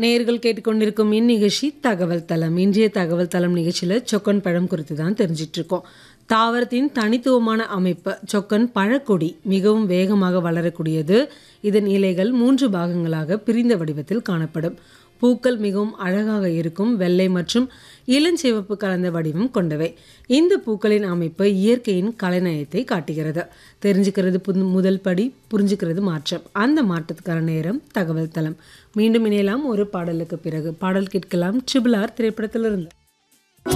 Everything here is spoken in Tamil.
நேயர்கள் கேட்டுக்கொண்டிருக்கும் இந்நிகழ்ச்சி தகவல் தளம் இன்றைய தகவல் தளம் நிகழ்ச்சியில் சொக்கன் பழம் குறித்து தான் தெரிஞ்சிட்டு இருக்கோம் தாவரத்தின் தனித்துவமான அமைப்பு சொக்கன் பழக்கொடி மிகவும் வேகமாக வளரக்கூடியது இதன் இலைகள் மூன்று பாகங்களாக பிரிந்த வடிவத்தில் காணப்படும் பூக்கள் மிகவும் அழகாக இருக்கும் வெள்ளை மற்றும் இளஞ்சிவப்பு கலந்த வடிவம் கொண்டவை இந்த பூக்களின் அமைப்பு இயற்கையின் கலைநயத்தை காட்டுகிறது தெரிஞ்சுக்கிறது புது முதல் படி புரிஞ்சுக்கிறது மாற்றம் அந்த மாற்றத்துக்கான நேரம் தகவல் தளம் மீண்டும் இணையலாம் ஒரு பாடலுக்கு பிறகு பாடல் கேட்கலாம் ட்ரிபிள் ஆர் திரைப்படத்திலிருந்து